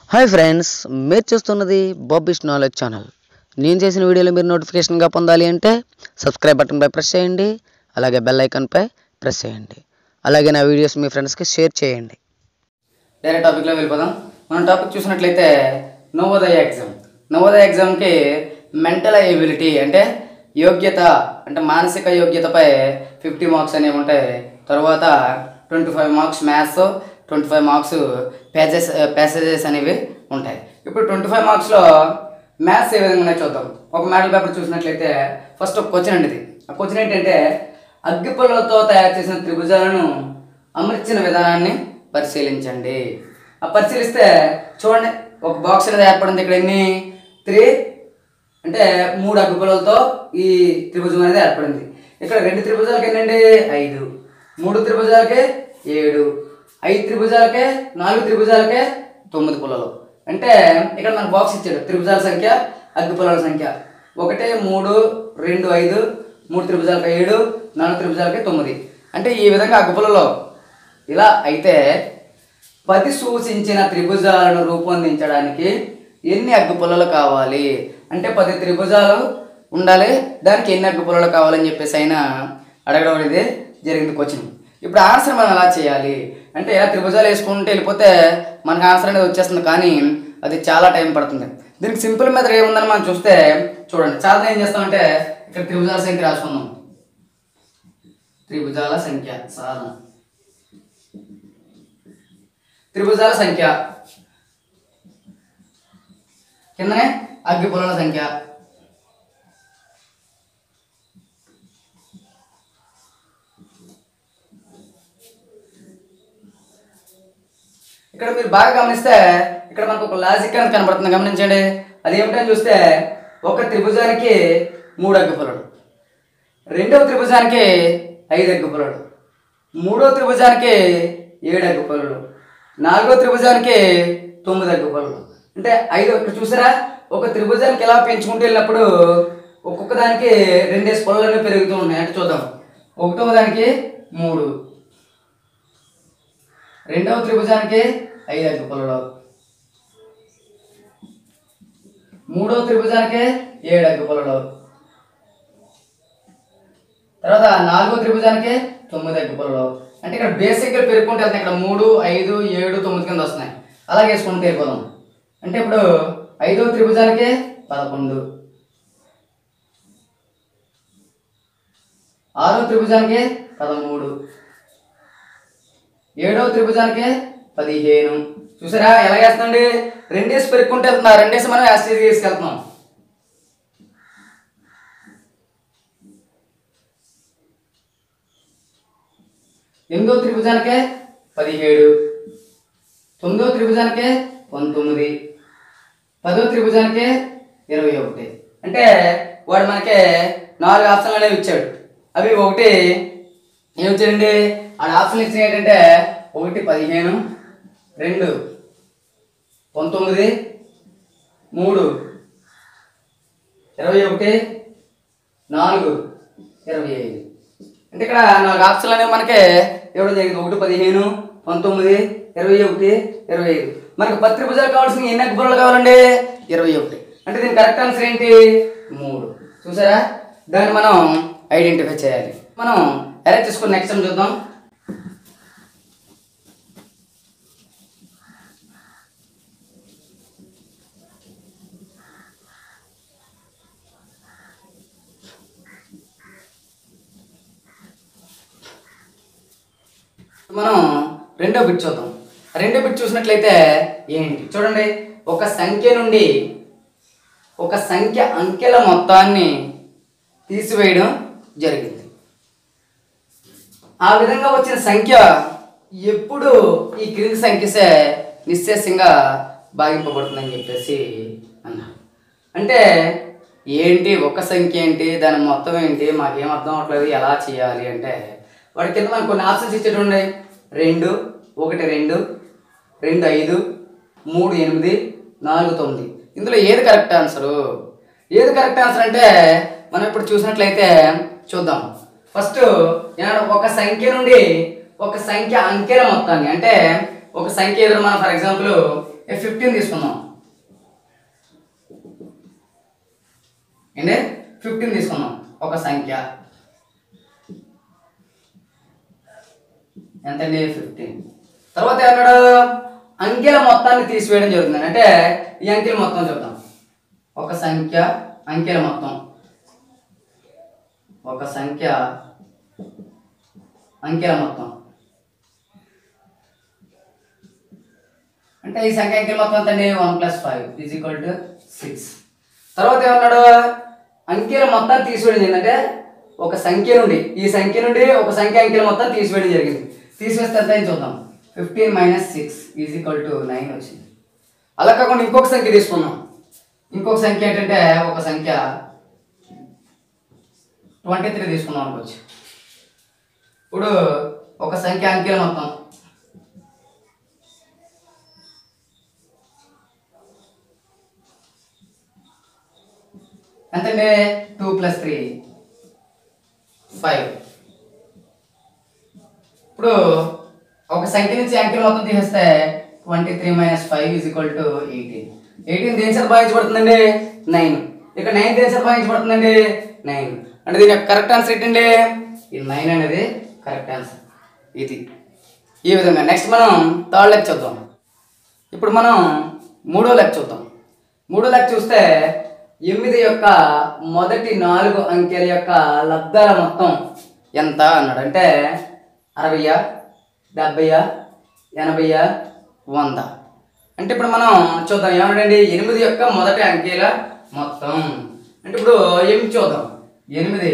hi friends మీరు చూస్తున్నది బాబిష్ knowledge channel నేను చేసిన వీడియోలు మీరు నోటిఫికేషన్గా పొందాలి అంటే సబ్స్క్రైబ్ బటన్పై ప్రెస్ చేయండి అలాగే బెల్ ఐకాన్పై ప్రెస్ చేయండి అలాగే నా వీడియోస్ మీ ఫ్రెండ్స్కి షేర్ చేయండి వేరే టాపిక్లో వెళ్ళిపోదాం మనం టాపిక్ చూసినట్లయితే నవోదయ ఎగ్జామ్ నవోదయ ఎగ్జామ్కి మెంటల్ ఎబిలిటీ అంటే యోగ్యత అంటే మానసిక యోగ్యతపై ఫిఫ్టీ మార్క్స్ అనేవి ఉంటాయి తర్వాత twenty five marks maths twenty five marks pages passages అనేవి ఉంటాయి ఇప్పుడు ట్వంటీ ఫైవ్ మార్క్స్లో మ్యాథ్స్ ఏ విధంగా ఉన్నాయో చూద్దాం ఒక మోడల్ పేపర్ చూసినట్లయితే ఫస్ట్ ఒక క్వశ్చన్ అండి ఇది ఆ క్వశ్చన్ ఏంటంటే అగ్గిపుల్లలతో తయారు చేసిన త్రిభుజాలను అమర్చిన విధానాన్ని పరిశీలించండి ఆ పరిశీలిస్తే చూడండి ఒక బాక్స్ అనేది ఏర్పడింది ఇక్కడ ఎన్ని త్రీ అంటే మూడు అగ్గిపుల్లలతో ఈ త్రిభుజం అనేది ఏర్పడింది ఇక్కడ రెండు త్రిభుజాలకి ఎన్నండి ఐదు మూడు త్రిభుజాలకే ఏడు ఐదు త్రిభుజాలకే నాలుగు త్రిభుజాలకే తొమ్మిది పుల్లలు అంటే ఇక్కడ మనకు బాక్స్ ఇచ్చాడు త్రిభుజాల సంఖ్య అగ్గిపుల్లల సంఖ్య ఒకటి మూడు రెండు ఐదు మూడు త్రిభుజాలకి ఏడు నాలుగు త్రిభుజాలకి తొమ్మిది అంటే ఈ విధంగా అగ్గిపుల్లలో ఇలా అయితే పది సూచించిన త్రిభుజాలను రూపొందించడానికి ఎన్ని అగ్గిపుల్లలు కావాలి అంటే పది త్రిభుజాలు ఉండాలి దానికి ఎన్ని అగ్గిపుల్లలు కావాలని చెప్పేసి ఆయన అడగడం అనేది జరిగింది క్వశ్చన్ ఇప్పుడు ఆన్సర్ మనం ఎలా చేయాలి అంటే ఇలా త్రిభుజాలు వేసుకుంటూ వెళ్ళిపోతే మనకు ఆన్సర్ అనేది వచ్చేస్తుంది కానీ అది చాలా టైం పడుతుంది దీనికి సింపుల్ మెథడ్ ఏముందని మనం చూస్తే చూడండి చాలా ఏం చేస్తామంటే ఇక్కడ త్రిభుజాల సంఖ్య రాసుకుందాం త్రిభుజాల సంఖ్య సాధన త్రిభుజాల సంఖ్య కిందనే అగ్గిపుల్లల సంఖ్య ఇక్కడ మీరు బాగా గమనిస్తే ఇక్కడ మనకు ఒక లాజిక్ అనేది కనబడుతుంది గమనించండి అది ఏమిటని చూస్తే ఒక త్రిభుజానికి మూడు అగ్గిపుల్లలు రెండవ త్రిభుజానికి ఐదు అగ్గిపుల్లలు మూడో త్రిభుజానికి ఏడు అగ్గిపుల్లలు నాలుగో త్రిభుజానికి తొమ్మిది అగ్గిపుల్లలు అంటే ఐదు ఇక్కడ చూసారా ఒక త్రిభుజానికి ఎలా పెంచుకుంటూ వెళ్ళినప్పుడు ఒక్కొక్క దానికి రెండేసి పొలలు పెరుగుతూ ఉన్నాయి అంటే చూద్దాం ఒకటవ దానికి మూడు రెండవ త్రిభుజానికి ఐదు అగ్గిపుల్లలు మూడవ త్రిభుజానికి ఏడు అగ్గిపుల్లలు తర్వాత నాలుగో త్రిభుజానికి తొమ్మిది అగ్గిపుల్లలు అంటే ఇక్కడ బేసిక్గా పెరుగుకుంటే వెళ్తాయి ఇక్కడ మూడు ఐదు ఏడు తొమ్మిది కింద వస్తున్నాయి అలాగే వేసుకుంటూ వెళ్ళిపోదాం అంటే ఇప్పుడు ఐదో త్రిభుజానికి పదకొండు ఆరో త్రిభుజానికి పదమూడు ఏడవ త్రిభుజానికి పదిహేను చూసారా ఎలా వేస్తుందండి రెండేసి పెరుక్కుంటూ వెళ్తున్నా రెండేసి మనం యాస్టేజ్ తీసుకెళ్తున్నాం ఎనిమిదో త్రిభుజానికే పదిహేడు తొమ్మిదో త్రిభుజానికే పంతొమ్మిది పదో త్రిభుజానికే ఇరవై ఒకటి అంటే వాడు మనకి నాలుగు ఆప్షన్లు అనేవి ఇచ్చాడు అవి ఒకటి ఏమి ఇచ్చాడండి ఆ ఆప్షన్ ఇచ్చిన ఏంటంటే ఒకటి పదిహేను రెండు పంతొమ్మిది మూడు ఇరవై ఒకటి నాలుగు ఇరవై ఐదు అంటే ఇక్కడ నాలుగు ఆప్షన్లు అనేవి మనకి ఇవ్వడం జరిగింది ఒకటి పదిహేను పంతొమ్మిది ఇరవై ఒకటి ఇరవై ఐదు మనకి పది త్రిభుజాలు కావాల్సిన ఎన్ని అగ్గిపుల్లలు కావాలండి ఇరవై ఒకటి అంటే దీని కరెక్ట్ ఆన్సర్ ఏంటి మూడు చూసారా దాన్ని మనం ఐడెంటిఫై చేయాలి మనం అరేంజ్ చేసుకుని నెక్స్ట్ టైం చూద్దాం మనం రెండో బిట్ చూద్దాం రెండో బిట్ చూసినట్లయితే ఏంటి చూడండి ఒక సంఖ్య నుండి ఒక సంఖ్య అంకెల మొత్తాన్ని తీసివేయడం జరిగింది ఆ విధంగా వచ్చిన సంఖ్య ఎప్పుడు ఈ క్రింది సంఖ్యసే నిశ్చేషంగా భాగింపబడుతుందని చెప్పేసి అన్నారు అంటే ఏంటి ఒక సంఖ్య ఏంటి దాని మొత్తం ఏంటి మాకేం అర్థం అవట్లేదు ఎలా చేయాలి అంటే వాడి కింద మనకు కొన్ని ఆప్షన్స్ ఇచ్చేటువంటి రెండు ఒకటి రెండు రెండు ఐదు మూడు ఎనిమిది నాలుగు తొమ్మిది ఇందులో ఏది కరెక్ట్ ఆన్సరు ఏది కరెక్ట్ ఆన్సర్ అంటే మనం ఇప్పుడు చూసినట్లయితే చూద్దాం ఫస్ట్ ఏమన్నా ఒక సంఖ్య నుండి ఒక సంఖ్య అంకెల మొత్తాన్ని అంటే ఒక సంఖ్య ఎదురు మనం ఫర్ ఎగ్జాంపుల్ ఫిఫ్టీన్ తీసుకుందాం ఏంటి ఫిఫ్టీన్ తీసుకుందాం ఒక సంఖ్య ఎంతండి ఫిఫ్టీన్ తర్వాత ఏమన్నాడు అంకెల మొత్తాన్ని తీసివేయడం జరుగుతుంది అంటే ఈ అంకెల మొత్తం చెప్తాం ఒక సంఖ్య అంకెల మొత్తం ఒక సంఖ్య అంకెల మొత్తం అంటే ఈ సంఖ్య అంకెల మొత్తం ఎంతండి one plus five is equal to six తర్వాత ఏమన్నాడు అంకెల మొత్తాన్ని తీసివేయడం ఏంటంటే ఒక సంఖ్య నుండి ఈ సంఖ్య నుండి ఒక సంఖ్య అంకెల మొత్తం తీసివేయడం జరిగింది తీసివేస్తే ఎంత అయింది చూద్దాం fifteen minus six is equal to nine వచ్చింది అలా కాకుండా ఇంకొక సంఖ్య తీసుకున్నాం ఇంకొక సంఖ్య ఏంటంటే ఒక సంఖ్య ట్వంటీ త్రీ తీసుకున్నాం అనుకోవచ్చు ఇప్పుడు ఒక సంఖ్య అంకెల మొత్తం ఎంతండి టూ ప్లస్ త్రీ ఫైవ్ ఇప్పుడు ఒక సంఖ్య నుంచి అంకెల మొత్తం తీసేస్తే twenty three minus five is equal to eighteen eighteen దేని చేత భావించబడుతుందండి నైన్ ఇక్కడ నైన్ దేని చేత భావించబడుతుందండి నైన్ అంటే దీని యొక్క కరెక్ట్ ఆన్సర్ ఏంటండి ఈ నైన్ అనేది కరెక్ట్ ఆన్సర్ ఇది ఈ విధంగా నెక్స్ట్ మనం థర్డ్ లెక్ చూద్దాం ఇప్పుడు మనం మూడో లెక్క చూద్దాం మూడో లెక్క చూస్తే ఎనిమిది యొక్క మొదటి నాలుగు అంకెల యొక్క లబ్ధాల మొత్తం ఎంత అన్నాడు అంటే అరవయ్య డెబ్బయ్య ఎనభయ్య వంద అంటే ఇప్పుడు మనం చూద్దాం ఏమన్నాడండి ఎనిమిది యొక్క మొదటి అంకెల మొత్తం అంటే ఇప్పుడు ఏమి చూద్దాం ఎనిమిది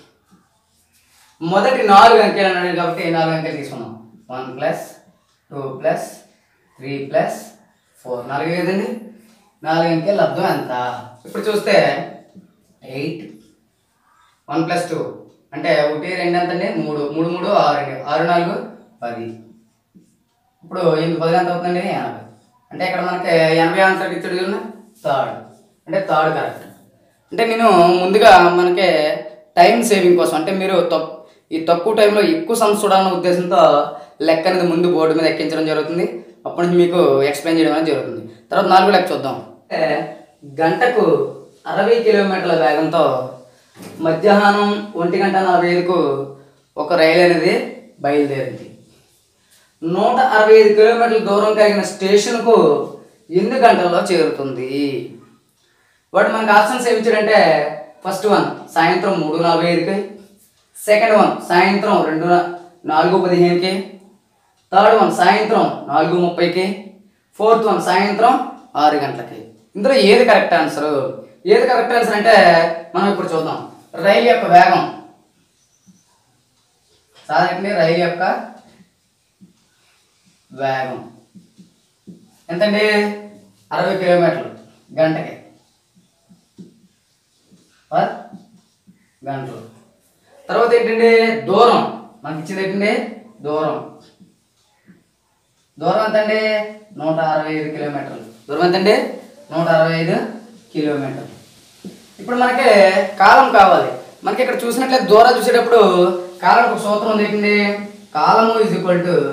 మొదటి నాలుగు అంకెలు అన్నాడు కాబట్టి నాలుగు అంకెలు తీసుకున్నాం one plus two plus three plus four నాలుగు కదండి నాలుగు అంకెలు లబ్ధం ఎంత ఇప్పుడు చూస్తే ఎయిట్ వన్ ప్లస్ టూ అంటే ఒకటి రెండు ఎంత అండి మూడు మూడు మూడు ఆరు అండి ఆరు నాలుగు పది ఇప్పుడు ఎనిమిది పది ఎంత అవుతుందండి ఎనభై అంటే ఇక్కడ మనకి ఎనభై ఆన్సర్ ఇచ్చాడు చూడండి థర్డ్ అంటే థర్డ్ కరెక్ట్ అంటే నేను ముందుగా మనకి టైం సేవింగ్ కోసం అంటే మీరు తక్ ఈ తక్కువ టైంలో ఎక్కువ సమ్స్ చూడాలన్న ఉద్దేశంతో లెక్క అనేది ముందు బోర్డు మీద ఎక్కించడం జరుగుతుంది అప్పటి నుంచి మీకు ఎక్స్ప్లెయిన్ చేయడం అనేది జరుగుతుంది తర్వాత నాలుగు లెక్క చూద్దాం అంటే గంటకు అరవై కిలోమీటర్ల వేగంతో మధ్యాహ్నం ఒంటి గంట నలభై ఐదుకు ఒక రైలు అనేది బయలుదేరింది నూట అరవై ఐదు కిలోమీటర్ల దూరం కలిగిన స్టేషన్కు ఎన్ని గంటల్లో చేరుతుంది వాడు మనకు ఆప్షన్స్ ఏమి ఇచ్చాడంటే ఫస్ట్ వన్ సాయంత్రం మూడు నలభై ఐదుకి సెకండ్ వన్ సాయంత్రం రెండు న- నాలుగు పదిహేనుకి థర్డ్ వన్ సాయంత్రం నాలుగు ముప్పైకి ఫోర్త్ వన్ సాయంత్రం ఆరు గంటలకి ఇందులో ఏది కరెక్ట్ ఆన్సర్ ఏది కరెక్ట్ ఆన్సర్ అంటే మనం ఇప్పుడు చూద్దాం రైలు యొక్క వేగం సాధారణ రైలు యొక్క వేగం ఎంతండి అరవై కిలోమీటర్లు గంటకి పర్ గంటలు తర్వాత ఏంటండి దూరం మనకి ఇచ్చింది ఏంటండి దూరం దూరం ఎంతండి నూట అరవై ఐదు కిలోమీటర్లు దూరం ఎంతండి నూట అరవై ఐదు కిలోమీటర్లు ఇప్పుడు మనకి కాలం కావాలి మనకి ఇక్కడ చూసినట్లయితే దూరం చూసేటప్పుడు కాలం ఒక సూత్రం ఉంది ఏంటండి కాలము ఈజ్ ఈక్వల్ టు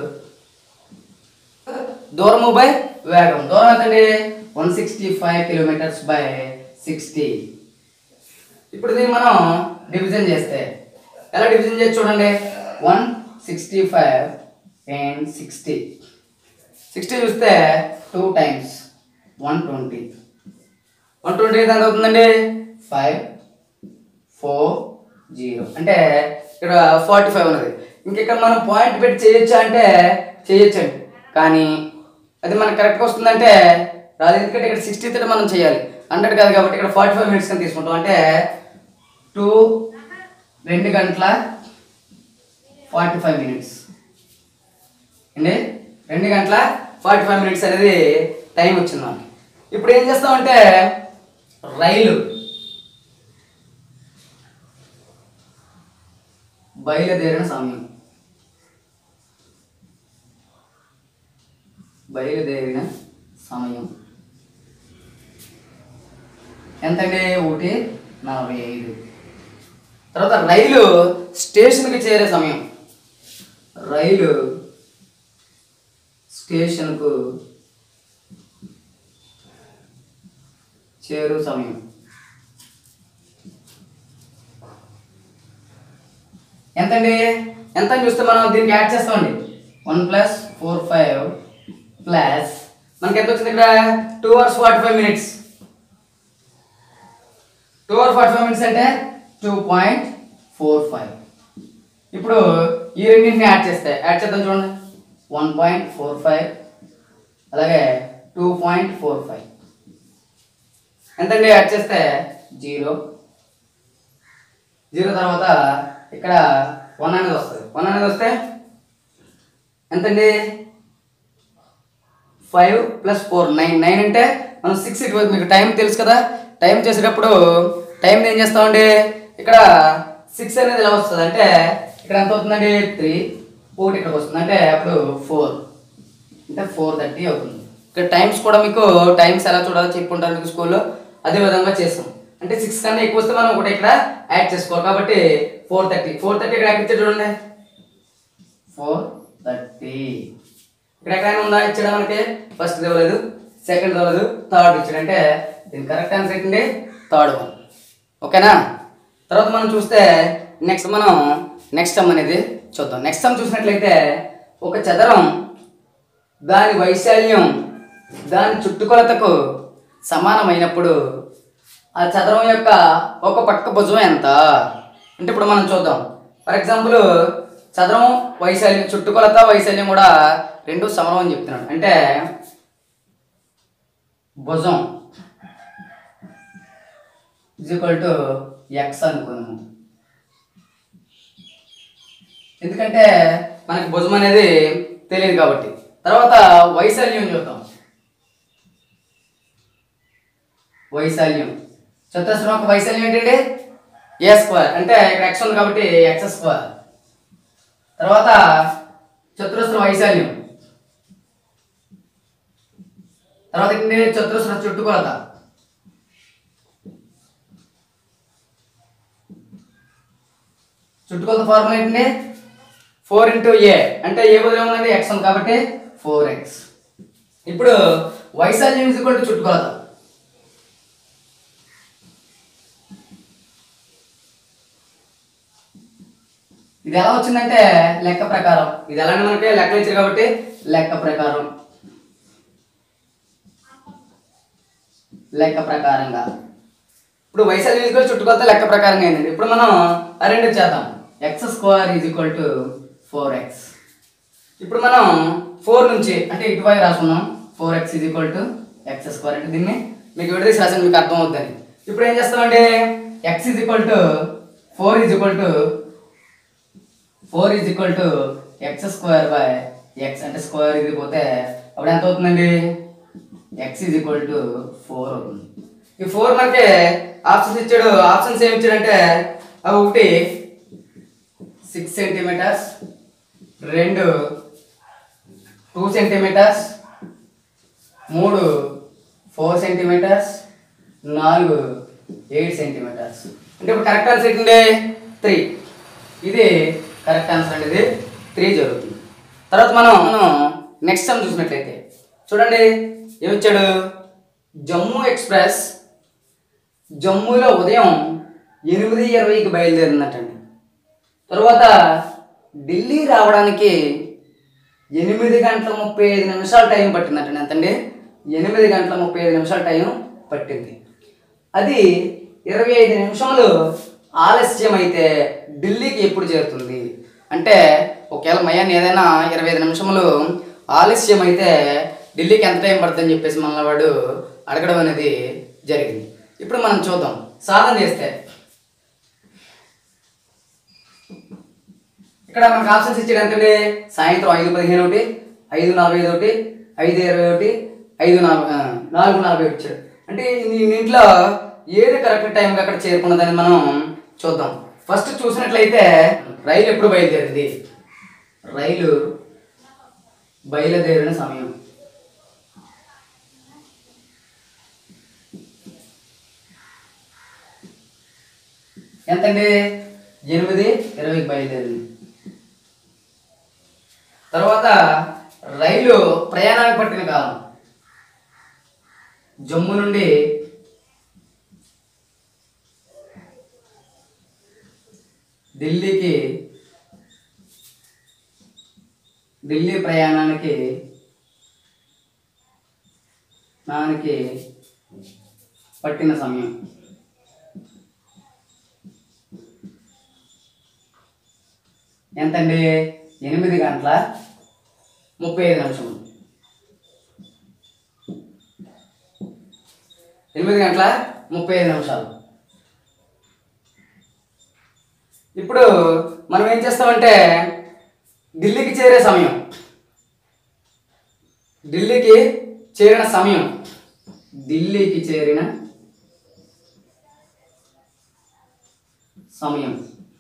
దూరము బై వేగం దూరం ఎంతండి one sixty five kilometres by sixty ఇప్పుడు దీన్ని మనం డివిజన్ చేస్తే ఎలా డివిజన్ చేసి చూడండి one sixty five and sixty sixty చూస్తే two times one twenty one twenty ఎంత అవుతుందండి ఫైవ్ ఫోర్ జీరో అంటే ఇక్కడ ఫార్టీ ఫైవ్ ఉన్నది ఇంక ఇక్కడ మనం పాయింట్ పెట్టి చేయొచ్చా అంటే చేయొచ్చండి కానీ అది మనకు కరెక్ట్గా వస్తుందంటే రాదు ఎందుకంటే ఇక్కడ సిక్స్టీ తోటి మనం చేయాలి హండ్రెడ్ కాదు కాబట్టి ఇక్కడ ఫార్టీ ఫైవ్ మినిట్స్ కింద తీసుకుంటాం అంటే టూ రెండు గంటల ఫార్టీ ఫైవ్ మినిట్స్ అండి రెండు గంటల ఫార్టీ ఫైవ్ మినిట్స్ అనేది టైం వచ్చింది మనకి ఇప్పుడు ఏం చేస్తామంటే రైలు బయలుదేరిన సమయం బయలుదేరిన సమయం ఎంతండి ఒకటి నలభై ఐదు తర్వాత రైలు స్టేషన్కి చేరే సమయం రైలు స్టేషన్కు చేరు సమయం ఎంతండి ఎంత అని చూస్తే మనం దీనికి యాడ్ చేస్తామండి one plus four five plus మనకి ఎంత వచ్చింది ఇక్కడ two hours forty five minutes two hour forty five minutes అంటే టూ పాయింట్ ఫోర్ ఫైవ్ ఇప్పుడు ఈ రెండింటిని యాడ్ చేస్తే యాడ్ చేద్దాం చూడండి వన్ పాయింట్ ఫోర్ ఫైవ్ అలాగే టూ పాయింట్ ఫోర్ ఫైవ్ ఎంతండి యాడ్ చేస్తే జీరో జీరో తర్వాత ఇక్కడ వన్ అనేది వస్తుంది వన్ అనేది వస్తే ఎంతండి five plus four nine nine అంటే మనం సిక్స్ ఇటు మీకు టైం తెలుసు కదా టైం చేసేటప్పుడు టైం ఏం చేస్తామండి ఇక్కడ సిక్స్ అనేది ఎలా వస్తుంది అంటే ఇక్కడ ఎంత అవుతుందండి త్రీ ఒకటి ఇక్కడికి వస్తుంది అంటే అప్పుడు ఫోర్ అంటే ఫోర్ థర్టీ అవుతుంది ఇక్కడ టైమ్స్ కూడా మీకు టైమ్స్ ఎలా చూడాలో చెప్పుకుంటారు మీకు స్కూల్లో అదే విధంగా చేస్తాం అంటే సిక్స్ కన్నా ఎక్కువ వస్తే మనం ఒకటి ఇక్కడ యాడ్ చేసుకోవాలి కాబట్టి ఫోర్ థర్టీ ఫోర్ థర్టీ ఇక్కడ యాడ్ ఇచ్చాడు చూడండి ఫోర్ థర్టీ ఇక్కడ ఎక్కడైనా ఉందా ఇచ్చాడా మనకి ఫస్ట్ ఇవ్వలేదు సెకండ్ ఇవ్వలేదు థర్డ్ ఇచ్చాడు అంటే దీని కరెక్ట్ ఆన్సర్ ఏంటండి థర్డ్ వన్ ఓకేనా తర్వాత మనం చూస్తే నెక్స్ట్ మనం నెక్స్ట్ సమ్ అనేది చూద్దాం నెక్స్ట్ సమ్ చూసినట్లయితే ఒక చదరం దాని వైశాల్యం దాని చుట్టుకొలతకు సమానమైనప్పుడు ఆ చదరం యొక్క ఒక పక్క భుజం ఎంత అంటే ఇప్పుడు మనం చూద్దాం ఫర్ ఎగ్జాంపుల్ చదరం వైశాల్యం చుట్టుకొలత వైశాల్యం కూడా రెండు సమానం అని చెప్తున్నాడు అంటే భుజం ఇజ్ ఈక్వల్ టు ఎక్స్ అనుకున్నాము ఎందుకంటే మనకి భుజం అనేది తెలియదు కాబట్టి తర్వాత వైశాల్యం చూద్దాం వైశాల్యం చతురస్రం యొక్క వైశాల్యం ఏంటండి ఏ స్క్వేర్ అంటే ఇక్కడ ఎక్స్ ఉంది కాబట్టి ఎక్స్ స్క్వేర్ తర్వాత చతురస్ర వైశాల్యం తర్వాత ఏంటి చతురస్ర చుట్టుకొలత చుట్టుకొలత ఫార్ములా ఏంటండి ఫోర్ ఇంటూ ఏ అంటే ఏ బదులు ఉందండి ఎక్స్ ఉంది కాబట్టి ఫోర్ ఎక్స్ ఇప్పుడు వైశాల్యం ఈజ్ ఈక్వల్ టు చుట్టుకొలత ఇది ఎలా వచ్చిందంటే లెక్క ప్రకారం ఇది ఎలా మనకి లెక్కలు ఇచ్చారు కాబట్టి లెక్క ప్రకారం లెక్క ప్రకారంగా ఇప్పుడు వైశాల్యం ఈజ్ ఈక్వల్ చుట్టుకొలత లెక్క ప్రకారంగా అయిందండి ఇప్పుడు మనం ఆ రెండు చేద్దాం x square is equal to four x ఇప్పుడు మనం ఫోర్ నుంచి అంటే ఇటువైపు రాసుకున్నాం four x is equal to x square అంటే దీన్ని మీకు విడదీసి రాసిన మీకు అర్థం అవుతుంది ఇప్పుడు ఏం చేస్తామంటే x is equal to four is equal to four is equal to x square by x అంటే స్క్వేర్ ఇది పోతే అప్పుడు ఎంత అవుతుందండి x is equal to four అవుతుంది ఈ ఫోర్ మనకి ఆప్షన్స్ ఇచ్చాడు ఆప్షన్స్ ఏమి ఇచ్చాడంటే అవి ఒకటి సిక్స్ సెంటీమీటర్స్ రెండు టూ సెంటీమీటర్స్ మూడు ఫోర్ సెంటీమీటర్స్ నాలుగు ఎయిట్ సెంటీమీటర్స్ అంటే ఇప్పుడు కరెక్ట్ ఆన్సర్ ఏంటండి త్రీ ఇది కరెక్ట్ ఆన్సర్ అండి ఇది త్రీ జరుగుతుంది తర్వాత మనం మనం నెక్స్ట్ టైం చూసినట్లయితే చూడండి ఏమిచ్చాడు జమ్మూ ఎక్స్ప్రెస్ జమ్మూలో ఉదయం ఎనిమిది ఇరవైకి బయలుదేరిందటండి తర్వాత ఢిల్లీ రావడానికి ఎనిమిది గంటల ముప్పై ఐదు నిమిషాలు టైం పట్టిందటండి ఎంతండి ఎనిమిది గంటల ముప్పై ఐదు నిమిషాల టైం పట్టింది అది ఇరవై ఐదు నిమిషాలు ఆలస్యం అయితే ఢిల్లీకి ఎప్పుడు చేరుతుంది అంటే ఒకవేళ మయాన్ని ఏదైనా ఇరవై ఐదు నిమిషములు ఆలస్యం అయితే ఢిల్లీకి ఎంత టైం పడుతుందని చెప్పేసి మన వాడు అడగడం అనేది జరిగింది ఇప్పుడు మనం చూద్దాం సాధన చేస్తే ఇక్కడ మనకు ఆప్షన్స్ ఇచ్చాడు ఎంతండి సాయంత్రం ఐదు పదిహేను ఒకటి ఐదు నలభై ఐదు ఒకటి ఐదు ఇరవై ఒకటి ఐదు నలభై ఆ, నాలుగు నలభై ఒకటి ఇచ్చాడు అంటే ఈ ఇంట్లో ఏది కరెక్ట్ టైంకి అక్కడ చేరుకున్నదని మనం చూద్దాం ఫస్ట్ చూసినట్లయితే రైలు ఎప్పుడు బయలుదేరింది రైలు బయలుదేరిన సమయం ఎంతండి ఎనిమిది ఇరవైకి బయలుదేరింది తర్వాత రైలు ప్రయాణానికి పట్టిన కాలం జమ్ము నుండి ఢిల్లీకి ఢిల్లీ ప్రయాణానికి దానికి పట్టిన సమయం ఎంతండి ఎనిమిది గంటల ముప్పై ఐదు నిమిషములు ఎనిమిది గంటల ముప్పై ఐదు నిమిషాలు ఇప్పుడు మనం ఏం చేస్తామంటే ఢిల్లీకి చేరే సమయం ఢిల్లీకి చేరిన సమయం ఢిల్లీకి చేరిన సమయం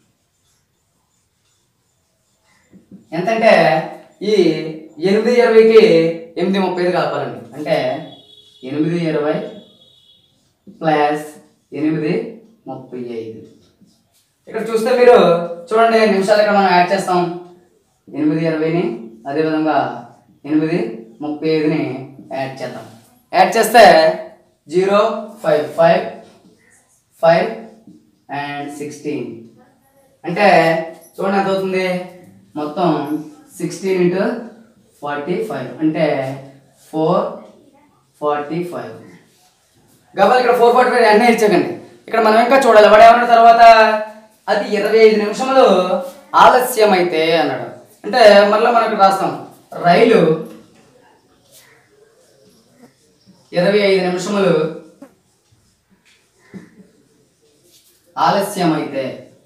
ఎంతంటే ఈ ఎనిమిది ఇరవైకి ఎనిమిది ముప్పై ఐదు కలపాలండి అంటే ఎనిమిది ఇరవై ప్లస్ ఎనిమిది ముప్పై ఐదు ఇక్కడ చూస్తే మీరు చూడండి నిమిషాలు ఇక్కడ మనం యాడ్ చేస్తాం ఎనిమిది ఇరవైని అదేవిధంగా ఎనిమిది ముప్పై ఐదుని యాడ్ చేద్దాం యాడ్ చేస్తే zero five five five and sixteen అంటే చూడండి ఎంత అవుతుంది మొత్తం సిక్స్టీన్ ఇంటూ ఫార్టీ ఫైవ్ అంటే ఫోర్ ఫార్టీ ఫైవ్ గబాల్ ఇక్కడ ఫోర్ ఫార్టీ ఫైవ్ అన్నీ ఇచ్చాకండి ఇక్కడ మనం ఇంకా చూడాలి వాడు ఏమన్నాడు తర్వాత అది ఇరవై ఐదు నిమిషములు ఆలస్యం అయితే అన్నాడు అంటే మళ్ళీ మనకు రాస్తాం రైలు ఇరవై ఐదు నిమిషములు ఆలస్యం అయితే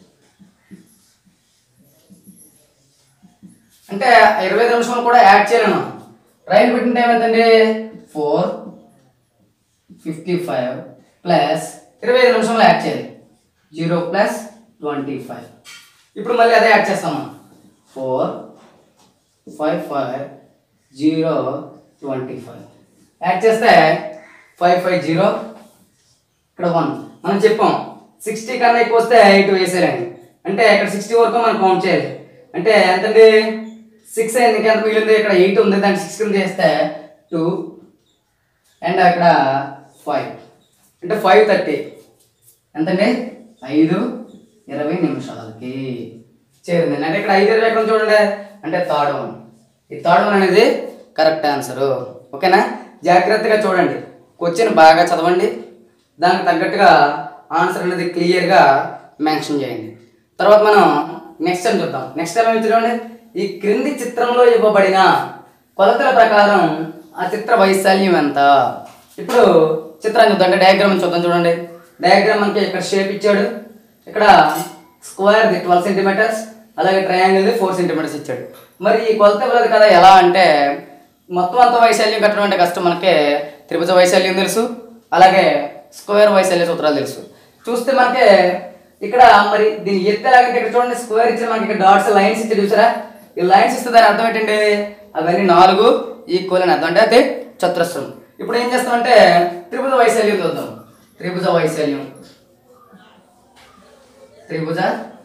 అంటే ఇరవై ఐదు నిమిషాలు కూడా యాడ్ చేయలేను రైలు పెట్టిన టైం ఎంతండి ఫోర్ ఫిఫ్టీ ఫైవ్ ప్లస్ ఇరవై ఐదు నిమిషంలో యాడ్ చేయాలి జీరో ప్లస్ ట్వంటీ ఫైవ్ ఇప్పుడు మళ్ళీ అదే యాడ్ చేస్తాం మనం four five five zero twenty five add చేస్తే ఫైవ్ ఫైవ్ జీరో ఇక్కడ వన్ మనం చెప్పాం సిక్స్టీ కన్నా ఎక్కువ వస్తే ఎయిట్ వేసేయాలండి అంటే ఇక్కడ సిక్స్టీ వరకు మనం కౌంట్ చేయాలి అంటే ఎంతండి సిక్స్ అయింది ఇంకెంత మిగిలింది ఇక్కడ ఎయిట్ ఉంది దాన్ని సిక్స్ కింద చేస్తే టూ అండ్ అక్కడ ఫైవ్ అంటే ఫైవ్ థర్టీ ఎంతండి ఐదు ఇరవై నిమిషాలకి చేరింది అంటే ఇక్కడ ఐదు ఇరవై ఎక్కడ చూడండి అంటే థర్డ్ వన్ ఈ థర్డ్ వన్ అనేది కరెక్ట్ ఆన్సర్ ఓకేనా జాగ్రత్తగా చూడండి క్వశ్చన్ బాగా చదవండి దానికి తగ్గట్టుగా ఆన్సర్ అనేది క్లియర్గా మెన్షన్ చేయండి తర్వాత మనం నెక్స్ట్ టైం చూద్దాం నెక్స్ట్ టైం ఏమి చూడండి ఈ క్రింది చిత్రంలో ఇవ్వబడిన కొలతల ప్రకారం ఆ చిత్ర వైశాల్యం ఎంత ఇప్పుడు చిత్రాన్ని చూద్దాం అంటే డయాగ్రామ్ చూద్దాం చూడండి డయాగ్రామ్ మనకి ఇక్కడ షేప్ ఇచ్చాడు ఇక్కడ స్క్వేర్ ది ట్వెల్వ్ సెంటీమీటర్స్ అలాగే ట్రయాంగిల్ ది ఫోర్ సెంటీమీటర్స్ ఇచ్చాడు మరి ఈ కొలత ఇవ్వలేదు కదా ఎలా అంటే మొత్తం అంత వైశాల్యం కట్టడం అంటే కష్టం మనకి త్రిభుజ వైశాల్యం తెలుసు అలాగే స్క్వేర్ వైశాల్య సూత్రాలు తెలుసు చూస్తే మనకి ఇక్కడ మరి దీని ఎత్తు ఎలాగంటే ఇక్కడ చూడండి స్క్వేర్ ఇచ్చిన మనకి ఇక్కడ డాట్స్ లైన్స్ ఇచ్చి చూసారా ఈ లైన్స్ ఇస్తే దాని అర్థం ఏంటండి అవన్నీ నాలుగు ఈక్వల్ అని అర్థం అంటే అది చతురస్రం ఇప్పుడు ఏం చేస్తామంటే త్రిభుజ వైశాల్యం చూద్దాం త్రిభుజ వైశాల్యం త్రిభుజ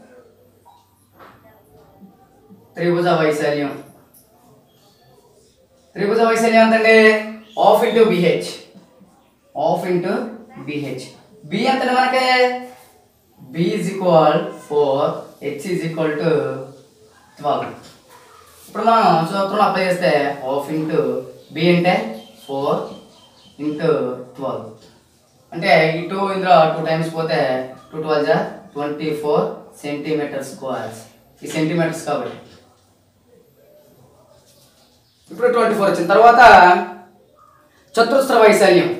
త్రిభుజ వైశాల్యం త్రిభుజ వైశాల్యం ఎంతండి half into BH half into BH B ఎంతండి మనకి B is equal four H is equal to twelve ఇప్పుడు మనం సూత్రం అప్లై చేస్తే ఆఫ్ ఇంటూ బి అంటే ఫోర్ ఇంటూ ట్వెల్వ్ అంటే ఈ టూ ఇందులో టూ టైమ్స్ పోతే టూ ట్వెల్వ్ జా ట్వంటీ ఫోర్ సెంటీమీటర్ స్క్వేర్స్ ఈ సెంటీమీటర్స్ కాబట్టి ఇప్పుడు ట్వంటీ ఫోర్ వచ్చిన తర్వాత చతురస్ర వైశాల్యం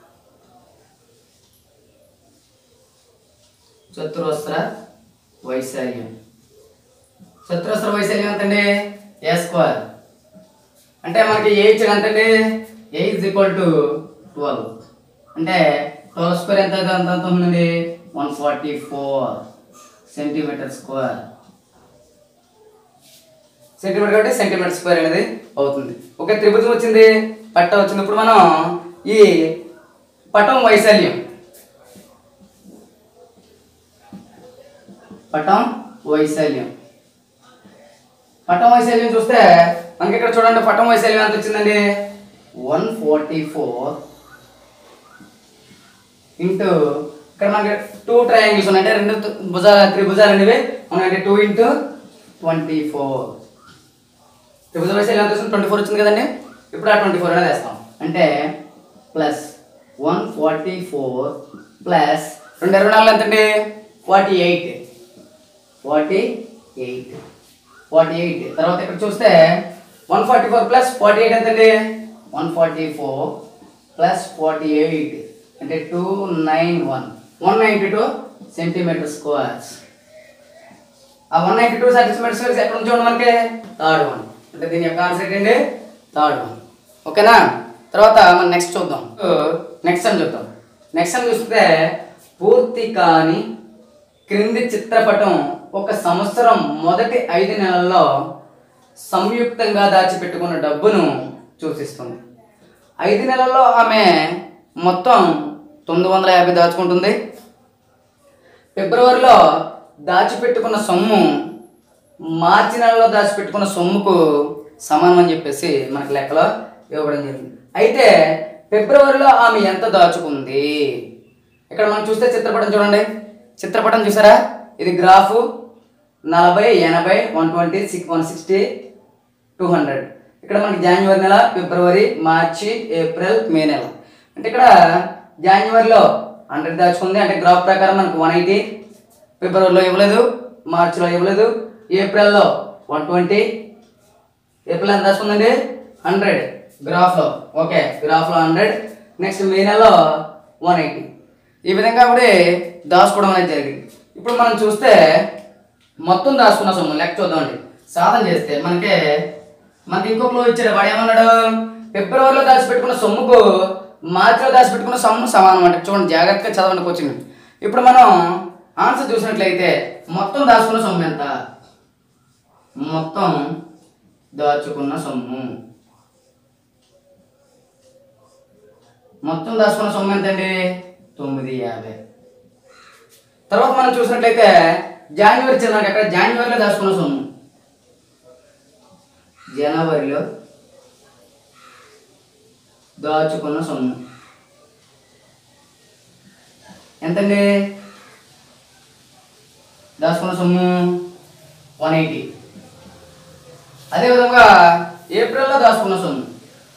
చతురస్ర వైశాల్యం చతురస్ర వైశాల్యం ఎంతండి ఏ స్క్వేర్ అంటే మనకి ఏ ఇచ్చాడు ఎంతండి a is equal to twelve అంటే ట్వెల్వ్ స్క్వేర్ ఎంత ఎంత ఎంత ఎంత ఉందండి one forty four centimetre square centimetre కాబట్టి సెంటీమీటర్ స్క్వేర్ అనేది అవుతుంది ఓకే త్రిభుజం వచ్చింది పట్ట వచ్చింది ఇప్పుడు మనం ఈ పటం వైశాల్యం పటం వైశాల్యం పటం వైశాల్యం చూస్తే మనకి ఇక్కడ చూడండి పటం వైశాల్యం ఎంత వచ్చిందండి వన్ ఫార్టీ ఫోర్ ఇంటూ ఇక్కడ మనకి టూ ట్రయాంగిల్స్ ఉన్నాయి అంటే రెండు తు- భుజాలు త్రిభుజాలు అనేవి ఉన్నాయంటే టూ ఇంటూ ట్వంటీ ఫోర్ త్రిభుజం వేస్తే ఎలా వస్తుంది ట్వంటీ ఫోర్ వచ్చింది కదండి ఇప్పుడు ఆ ట్వంటీ ఫోర్ అనేది వేస్తాం అంటే plus one forty four plus రెండు ఇరవై నాలుగు ఎంతండి forty eight forty eight forty eight తర్వాత ఇక్కడ చూస్తే one forty four plus forty eight ఎంతండి one forty four plus forty eight అంటే two nine one one ninety two centimetre squares ఆ one ninety two centimetre squares ఎక్కడ నుంచి చూడండి మనకి థర్డ్ వన్ అంటే దీని యొక్క ఆన్సర్ ఏంటండి థర్డ్ వన్ ఓకేనా తర్వాత మనం నెక్స్ట్ చూద్దాం నెక్స్ట్ అని చూద్దాం నెక్స్ట్ అని చూస్తే పూర్తి కాని క్రింది చిత్రపటం ఒక సంవత్సరం మొదటి ఐదు నెలల్లో సంయుక్తంగా దాచిపెట్టుకున్న డబ్బును సూచిస్తుంది ఐదు నెలల్లో ఆమె మొత్తం తొమ్మిది వందల యాభై దాచుకుంటుంది ఫిబ్రవరిలో దాచిపెట్టుకున్న సొమ్ము మార్చి నెలలో దాచిపెట్టుకున్న సొమ్ముకు సమానం అని చెప్పేసి మనకి లెక్కలో ఇవ్వడం జరిగింది అయితే ఫిబ్రవరిలో ఆమె ఎంత దాచుకుంది ఇక్కడ మనం చూస్తే చిత్రపటం చూడండి చిత్రపటం చూసారా ఇది గ్రాఫ్ నలభై ఎనభై one twenty six one sixty two hundred ఇక్కడ మనకి జనవరి నెల ఫిబ్రవరి మార్చి ఏప్రిల్ మే నెల అంటే ఇక్కడ జనవరిలో హండ్రెడ్ దాచుకుంది అంటే గ్రాఫ్ ప్రకారం మనకు వన్ ఎయిటీ ఫిబ్రవరిలో ఇవ్వలేదు మార్చిలో ఇవ్వలేదు ఏప్రిల్లో వన్ ట్వంటీ ఏప్రిల్ ఎంత దాచుకుందండి హండ్రెడ్ గ్రాఫ్లో ఓకే గ్రాఫ్లో హండ్రెడ్ నెక్స్ట్ మే నెలలో వన్ ఎయిటీ ఈ విధంగా కూడా దాచుకోవడం అనేది జరిగింది ఇప్పుడు మనం చూస్తే మొత్తం దాచుకున్న సొమ్ము లెక్క చూద్దామండి సాధన చేస్తే మనకి మనకి ఇంకో క్లో ఇచ్చాడు వాడు ఏమన్నాడు ఫిబ్రవరిలో దాచిపెట్టుకున్న సొమ్ముకు మార్చిలో దాచిపెట్టుకున్న సొమ్ము సమానం అంటే చూడండి జాగ్రత్తగా చదవండి కోచింగ్ ఇప్పుడు మనం ఆన్సర్ చూసినట్లయితే మొత్తం దాచుకున్న సొమ్ము ఎంత మొత్తం దాచుకున్న సొమ్ము మొత్తం దాచుకున్న సొమ్ము ఎంతండి తొమ్మిది యాభై తర్వాత మనం చూసినట్లయితే జాన్యువరి చిన్నాక అక్కడ జాన్యువరిలో దాచుకున్న సొమ్ము జనవరిలో దాచుకున్న సొమ్ము ఎంతండి దాచుకున్న సొమ్ము వన్ ఎయిటీ అదేవిధంగా ఏప్రిల్లో దాచుకున్న సొమ్ము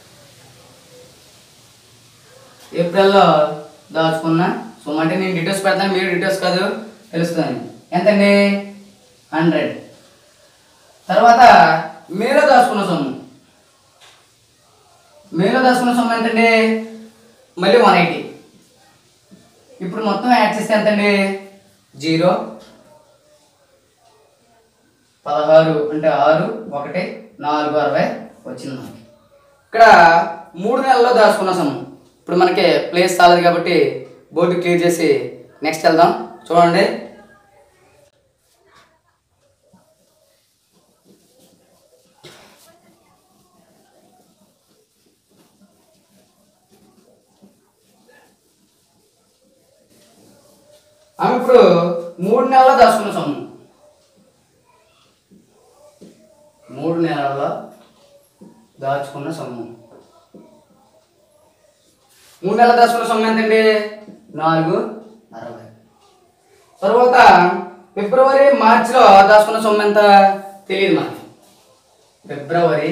ఏప్రిల్లో దాచుకున్న సొమ్ము అంటే నేను డీటెయిల్స్ పెడతాను మీరు డీటెయిల్స్ కాదు తెలుస్తుంది ఎంతండి హండ్రెడ్ తర్వాత మేలో దాచుకున్న సొమ్ము మేలో దాచుకున్న సొమ్ము ఎంతండి మళ్ళీ వన్ ఎయిటీ ఇప్పుడు మొత్తం యాడ్ చేస్తే ఎంతండి జీరో పదహారు అంటే ఆరు ఒకటి నాలుగు అరవై వచ్చింది మనకి ఇక్కడ మూడు నెలల్లో దాచుకున్న సొమ్ము ఇప్పుడు మనకి ప్లేస్ చాలదు కాబట్టి బోర్డు క్లియర్ చేసి నెక్స్ట్ వెళ్దాం చూడండి ఆమె ఇప్పుడు మూడు నెలల్లో దాచుకున్న సొమ్ము మూడు నెలల్లో దాచుకున్న సొమ్ము మూడు నెలలు దాచుకున్న సొమ్ము ఎంతండి నాలుగు అరవై తర్వాత ఫిబ్రవరి మార్చిలో దాచుకున్న సొమ్ము ఎంత తెలియదు మనకి ఫిబ్రవరి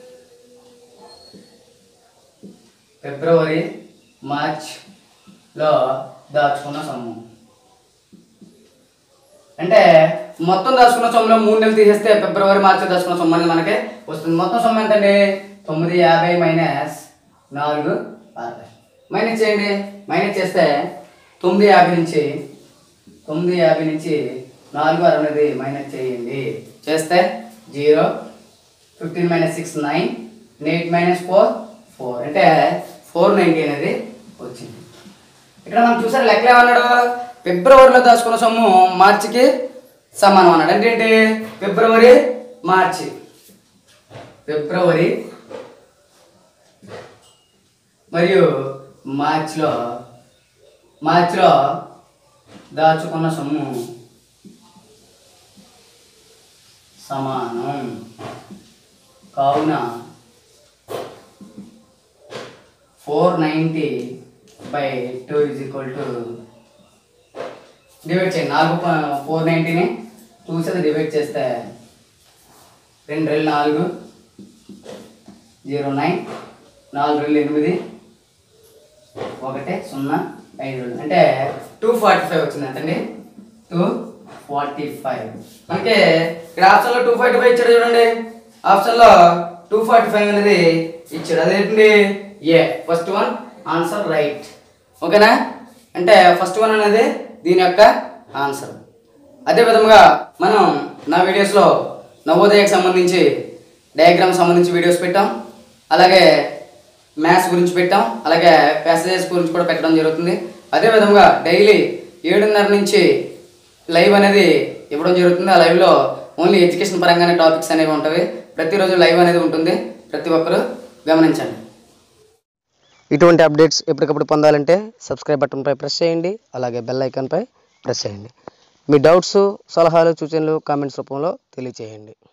ఫిబ్రవరి మార్చ్లో దాచుకున్న సొమ్ము అంటే మొత్తం దాచుకున్న సొమ్ములో మూడు నెలలు తీసేస్తే ఫిబ్రవరి మార్చి దాచుకున్న సొమ్ము అనేది మనకి వస్తుంది మొత్తం సొమ్ము ఎంతండి తొమ్మిది యాభై మైనస్ నాలుగు అరవై మైనస్ చేయండి మైనస్ చేస్తే తొమ్మిది యాభై నుంచి తొమ్మిది యాభై నుంచి నాలుగు అరవై అనేది మైనస్ చేయండి చేస్తే zero fifteen minus six nine eight minus four four అంటే ఫోర్ నైంటీ అనేది వచ్చింది ఇక్కడ మనం చూసారు లెక్కలు ఏమన్నాడు ఫిబ్రవరిలో దాచుకున్న సొమ్ము మార్చికి సమానం అన్నాడు అంటే ఏంటి ఫిబ్రవరి మార్చి ఫిబ్రవరి మరియు మార్చిలో మార్చిలో దాచుకున్న సొమ్ము సమానం కావున four ninety by two is equal to divide చేయండి నాలుగు ఫోర్ నైంటీని టూ చేత డివైడ్ చేస్తే రెండు రెండు నాలుగు జీరో నైన్ నాలుగు రెండు ఎనిమిది ఒకటి సున్నా ఐదు రెండు అంటే టూ ఫార్టీ ఫైవ్ వచ్చింది అంతండి టూ ఫార్టీ ఫైవ్ మనకి ఇక్కడ ఆప్షన్లో టూ ఫార్టీ ఫైవ్ ఇచ్చాడు చూడండి ఆప్షన్లో టూ ఫార్టీ ఫైవ్ అనేది ఇచ్చాడు అదేంటి A first one answer right ఓకేనా అంటే ఫస్ట్ వన్ అనేది దీని యొక్క ఆన్సర్ అదే విధంగా మనం నా వీడియోస్లో నవోదయకు సంబంధించి డయాగ్రామ్ సంబంధించి వీడియోస్ పెట్టాం అలాగే మ్యాథ్స్ గురించి పెట్టాం అలాగే ప్యాసేజెస్ గురించి కూడా పెట్టడం జరుగుతుంది అదే విధంగా డైలీ ఏడున్నర నుంచి లైవ్ అనేది ఇవ్వడం జరుగుతుంది ఆ లైవ్లో ఓన్లీ ఎడ్యుకేషన్ పరంగానే టాపిక్స్ అనేవి ఉంటాయి ప్రతిరోజు లైవ్ అనేది ఉంటుంది ప్రతి ఒక్కరూ గమనించండి ఇటువంటి అప్డేట్స్ ఎప్పటికప్పుడు పొందాలంటే సబ్స్క్రైబ్ బటన్పై ప్రెస్ చేయండి అలాగే బెల్ ఐకాన్పై ప్రెస్ చేయండి మీ డౌట్స్ సలహాలు సూచనలు కామెంట్స్ రూపంలో తెలియచేయండి